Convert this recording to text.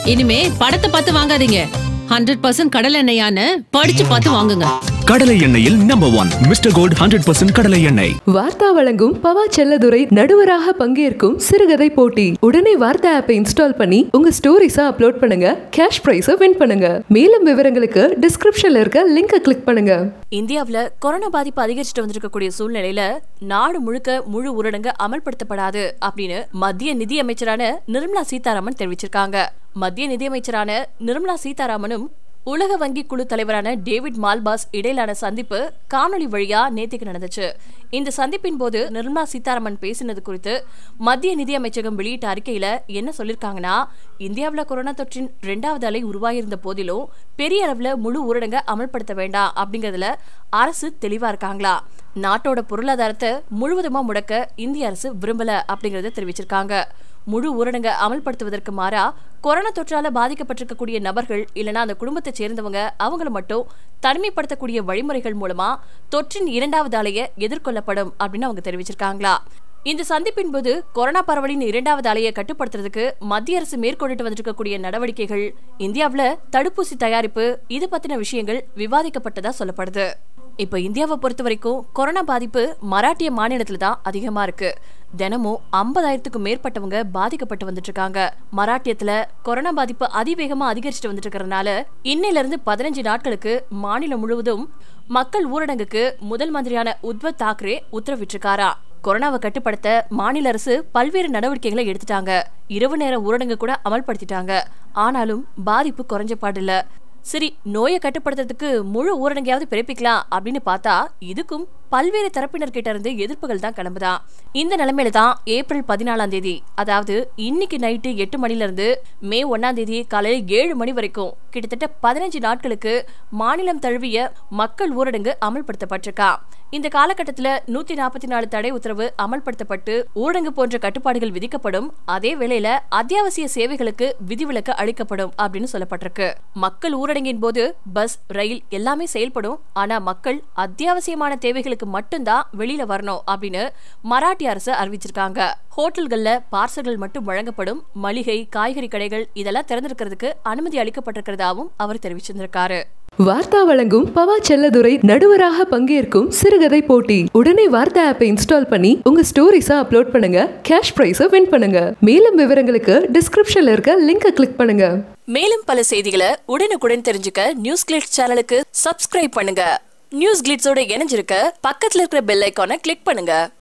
இனிமே படத்தை பார்த்து வாங்காதீங்க ஹண்ட்ரட் பர்சன்ட் கடல் எண்ணெயான்னு படிச்சு பார்த்து வாங்குங்க கடலை எண்ணெயில் number one mister gold hundred percent கடலை எண்ணெய் வார்த்தா வழங்கும் பவா செல்லதுரை நடுவராக பங்கேற்கும் சிறுகதை போட்டி உடனே வார்த்தா ஆப்பை இன்ஸ்டால் பண்ணி உங்க ஸ்டோரிஸை அப்லோட் பண்ணுங்க கேஷ் பிரைஸை வின் பண்ணுங்க மேலும் விவரங்களுக்கு டிஸ்கிரிப்ஷன்ல இருக்க லிங்கை கிளிக் பண்ணுங்க இந்தியாவுல கொரோனா பாதிப்பு அதிகரிச்சுட்டு வந்திருக்கக்கூடிய சூழ்நிலையில நாடு முழுக்க முழு ஊரடங்கு அமல்படுத்தப்படாது அப்படின்னு மத்திய நிதி அமைச்சரான நிர்மலா சீதாராமன் தெரிவிச்சிருக்காங்க மத்திய நிதியமைச்சரான நிர்மலா சீதாராமனும் உலக வங்கி குழு தலைவரான டேவிட் மால்பாஸ் இடையிலான சந்திப்பு காணொலி வழியா நேத்திக்கு நடந்துச்சு இந்த சந்திப்பின் போது நிர்மலா சீதாராமன் பேசினது குறித்து மத்திய நிதி அமைச்சகம் வெளியிட்ட அறிக்கையில என்ன சொல்லிருக்காங்கன்னா இந்தியாவுல கொரோனா தொற்றின் இரண்டாவது அலை உருவாகியிருந்த போதிலும் பெரிய அளவுல முழு ஊரடங்க அமல்படுத்த வேண்டாம் அப்படிங்கறதுல அரசு தெளிவா இருக்காங்களா நாட்டோட பொருளாதாரத்தை முழுவதுமா முடக்க இந்திய அரசு விரும்பல அப்படிங்கறத தெரிவிச்சிருக்காங்க முழு ஊரடங்க அமல்படுத்துவதற்கு மாறா கொரோனா தொற்றால பாதிக்கப்பட்டிருக்கக்கூடிய நபர்கள் இல்லனா அந்த குடும்பத்தை சேர்ந்தவங்க அவங்கள மட்டும் தனிமைப்படுத்தக்கூடிய வழிமுறைகள் மூலமா தொற்றின் இரண்டாவது அலைய எதிர்கொள்ளப்படும் அப்படின்னு அவங்க தெரிவிச்சிருக்காங்களா இந்த சந்திப்பின் போது கொரோனா பரவலின் இரண்டாவது அலையை கட்டுப்படுத்துறதுக்கு மத்திய அரசு மேற்கொண்டுட்டு வந்திருக்கக்கூடிய நடவடிக்கைகள் இந்தியாவுல தடுப்பூசி தயாரிப்பு இது பத்தின விஷயங்கள் விவாதிக்கப்பட்டதா சொல்லப்படுது இப்ப இந்தியாவை பொறுத்த வரைக்கும் கொரோனா பாதிப்பு மராட்டிய மாநிலத்துல தான் அதிகமா இருக்கு தினமும் ஐம்பதாயிரத்துக்கும் மேற்பட்டவங்க பாதிக்கப்பட்டு வந்துட்டு இருக்காங்க மராட்டியத்துல கொரோனா பாதிப்பு அதிவேகமா அதிகரிச்சுட்டு வந்துட்டு இருக்கறனால இன்னையில இருந்து பதினஞ்சு நாட்களுக்கு மாநிலம் முழுவதும் மக்கள் ஊரடங்குக்கு முதல் மந்திரியான உத்வத் தாக்கரே உத்தரவிட்டிருக்காரா கொரோனாவை கட்டுப்படுத்த மாநில அரசு பல்வேறு நடவடிக்கைகளை எடுத்துட்டாங்க இரவு நேர ஊரடங்கு கூட அமல்படுத்திட்டாங்க ஆனாலும் பாதிப்பு குறைஞ்ச பாடில்ல சரி நோயை கட்டுப்படுத்துறதுக்கு முழு ஊரடங்கையாவது பிறப்பிக்கலாம் அப்படின்னு பார்த்தா இதுக்கும் பல்வேறு தரப்பினர்கிட்ட இருந்து எதிர்ப்புகள் தான் கிளம்புதான் இந்த நிலைமையில தான் ஏப்ரல் பதினாலாம் தேதி அதாவது இன்னைக்கு நைட்டு எட்டு மணில இருந்து மே ஒன்னாம் தேதி காலையில ஏழு மணி வரைக்கும் கிட்டத்தட்ட பதினஞ்சு நாட்களுக்கு மாநிலம் தழுவிய மக்கள் ஊரடங்கு அமல்படுத்தப்பட்டிருக்கா இந்த காலகட்டத்துல நூத்தி நாற்பத்தி நாலு தடை உத்தரவு அமல்படுத்தப்பட்டு ஊரடங்கு போன்ற கட்டுப்பாடுகள் விதிக்கப்படும் அதே வேளையில அத்தியாவசிய சேவைகளுக்கு விதிவிலக்கு அளிக்கப்படும் அப்படின்னு சொல்லப்பட்டிருக்கு மக்கள் ஊரடங்கின் போது பஸ் ரயில் எல்லாமே செயல்படும் ஆனா மக்கள் அத்தியாவசியமான தேவைகளுக்கு மட்டும்தான் வெளியில வரணும் அப்படின்னு மராட்டிய அரசு அறிவிச்சிருக்காங்க ஹோட்டல்கள்ல பார்சல்கள் மட்டும் வழங்கப்படும் மளிகை காய்கறி கடைகள் இதெல்லாம் திறந்திருக்கிறதுக்கு அனுமதி அளிக்கப்பட்டிருக்கிறதாவும் அவர் தெரிவிச்சிருந்திருக்காரு வார்த்தா வழங்கும் பவா செல்லதுரை நடுவராக பங்கேற்கும் சிறுகதை போட்டி உடனே வார்த்தா ஆப்பை இன்ஸ்டால் பண்ணி உங்க ஸ்டோரிஸை அப்லோட் பண்ணுங்க கேஷ் பிரைஸை வின் பண்ணுங்க மேலும் விவரங்களுக்கு டிஸ்கிரிப்ஷன்ல இருக்க லிங்கை கிளிக் பண்ணுங்க மேலும் பல செய்திகளை உடனுக்குடன் தெரிஞ்சுக்க நியூஸ் கிளிட்ஸ் சேனலுக்கு சப்ஸ்கிரைப் பண்ணுங்க நியூஸ் கிளிட்ஸோட இணைஞ்சிருக்க பக்கத்துல இருக்கிற பெல் ஐக்கானை கிளிக் பண்ணுங்க